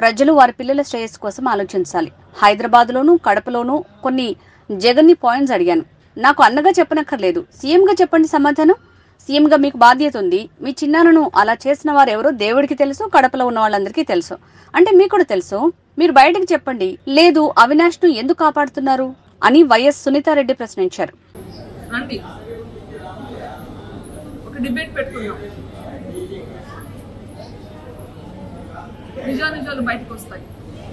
ప్రజలు వారి పిల్లల శ్రేయస్సు కోసం ఆలోచించాలి హైదరాబాద్లోనూ కడపలోనూ కొన్ని జగన్ని పాయింట్స్ అడిగాను నాకు అన్నగా చెప్పనక్కర్లేదు సీఎంగా చెప్పండి సమాధానం సీఎంగా మీకు బాధ్యత ఉంది మీ చిన్నాన్నను అలా చేసిన వారు ఎవరో దేవుడికి తెలుసు కడపలో ఉన్న వాళ్ళందరికీ తెలుసు అంటే మీకు కూడా తెలుసు మీరు బయటకు చెప్పండి లేదు అవినాష్ ను ఎందుకు కాపాడుతున్నారు అని వైఎస్ సునీతారెడ్డి ప్రశ్నించారు రండి ఒక డిబేట్ పెట్టుకుందాం నిజానిజాలు బయటకు వస్తాయి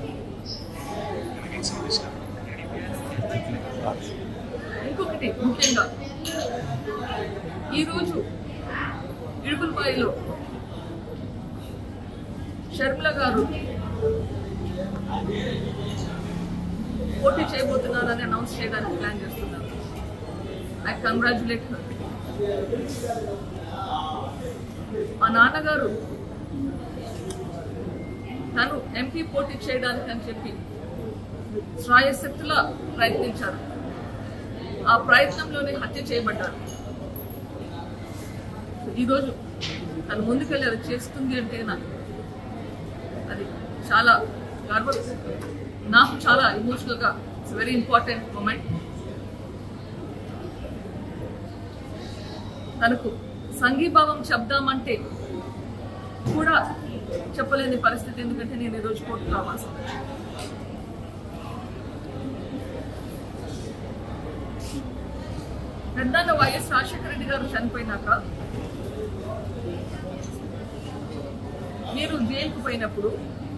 ఇంకొకటి ముఖ్యంగా ఈరోజు ఇడుపులపాయలో షర్మిల గారు పోటీ చేయబోతున్నారని అనౌన్స్ చేయడానికి ప్లాన్ చేస్తున్నారు ఐ కంగ్రాచులేట్ హర్ మా నాన్నగారు తను ఎంపీ పోటీ చేయడానికి అని చెప్పి శ్రాయశక్తులా ప్రయత్నించారు ఆ ప్రయత్నంలోనే హత్య చేయబడ్డారు ఈరోజు తను ముందుకెళ్ళి అది చేస్తుంది అంటే నాకు అది చాలా గర్వ నాకు చాలా ఎమోషనల్గా ఇట్స్ వెరీ ఇంపార్టెంట్ మూమెంట్ తనకు సంఘీభావం చెప్దామంటే కూడా చెప్పలేని పరిస్థితి ఎందుకంటే నేను ఈరోజు కోర్టుకు రావాల్సి ఉంది. పెద్దన్న వైఎస్ రాజశేఖర రెడ్డి గారు చనిపోయినాక మీరు జైలుకు పోయినప్పుడు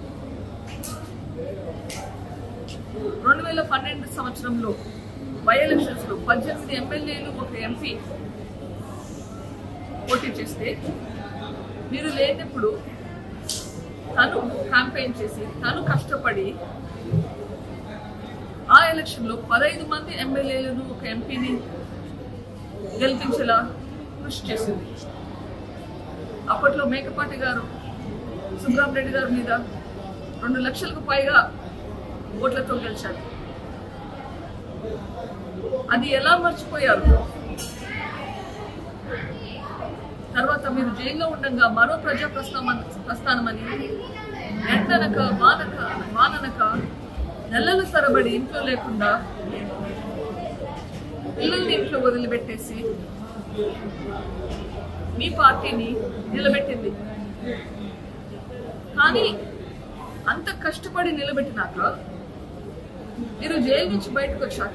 రెండు వేల పన్నెండు సంవత్సరంలో బై ఎలక్షన్స్ లో పద్దెనిమిది ఎమ్మెల్యేలు ఒక ఎంపీ పోటీ చేస్తే మీరు లేనప్పుడు తను క్యాంపెయిన్ చేసి తను కష్టపడి ఆ ఎలక్షన్ లో పదహైదు మంది ఎమ్మెల్యేలను ఒక ఎంపీని గెలిపించేలా కృషి చేసింది అప్పట్లో మేకపాటి గారు సుబ్రహ్మరెడ్డి గారి మీద రెండు లక్షలకు పైగా ఓట్లతో గెలిచారు అది ఎలా మర్చిపోయారు తర్వాత మీరు జైల్లో ఉండగా మరో ప్రజా ప్రస్థానం ప్రస్థానమని ఎండనక వానక వాననక నెలల తరబడి ఇంట్లో లేకుండా పిల్లల్ని ఇంట్లో వదిలిపెట్టేసి మీ పార్టీని నిలబెట్టింది కానీ అంత కష్టపడి నిలబెట్టినాక మీరు జైలు నుంచి బయటకు వచ్చాక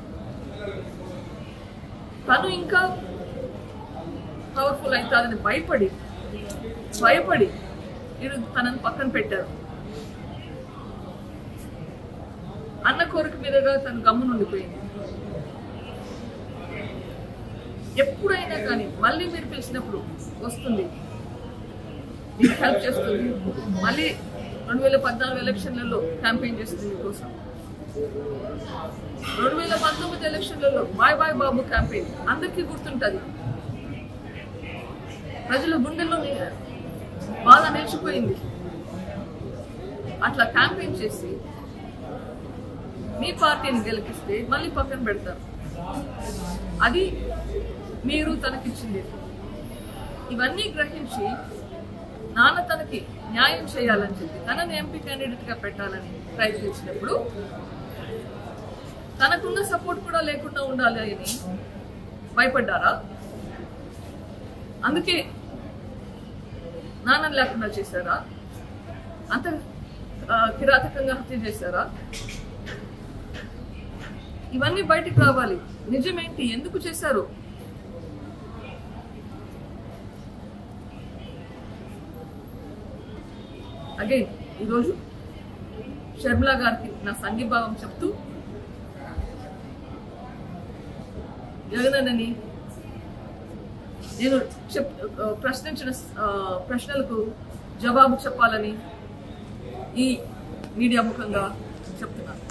తను ఇంకా పవర్ఫుల్ అవుతాదని భయపడి భయపడి మీరు తనని పక్కన పెట్టారు అన్న కోరిక మీదుగా తను గమ్మునుండిపోయింది ఎప్పుడైనా కానీ మళ్ళీ మీరు పిలిచినప్పుడు వస్తుంది మీకు హెల్ప్ చేస్తుంది మళ్ళీ రెండు వేల పద్నాలుగు ఎలక్షన్లలో క్యాంపెయిన్ చేస్తుంది మీకోసం రెండు వేల పంతొమ్మిది ఎలక్షన్లలో బాయ్ బాయ్ బాబు క్యాంపెయిన్ అందరికీ గుర్తుంటుంది ప్రజల గుండెల్లో ని- బాధ నిలిచిపోయింది అట్లా క్యాంపెయిన్ చేసి మీ పార్టీని గెలిపిస్తే మళ్ళీ పక్కన పెడతారు అది మీరు తనకిచ్చింది ఇవన్నీ గ్రహించి నాన్న తనకి న్యాయం చేయాలని చెప్పి తనని ఎంపీ క్యాండిడేట్ గా పెట్టాలని ప్రయత్నించినప్పుడు తనకున్న సపోర్ట్ కూడా లేకుండా ఉండాలి అని భయపడ్డారా అందుకే నాన్న లేకుండా చేశారా అంత ఆ, కిరాతకంగా హత్య చేశారా ఇవన్నీ బయటికి రావాలి నిజమేంటి ఎందుకు చేశారు అగైన్ ఈరోజు షర్మిలా గారికి నా సంఘీభావం చెప్తూ జగనన్నని నేను చెప్ ఆ, ప్రశ్నించిన ఆ, ప్రశ్నలకు జవాబు చెప్పాలని ఈ మీడియా ముఖంగా చెప్తున్నాను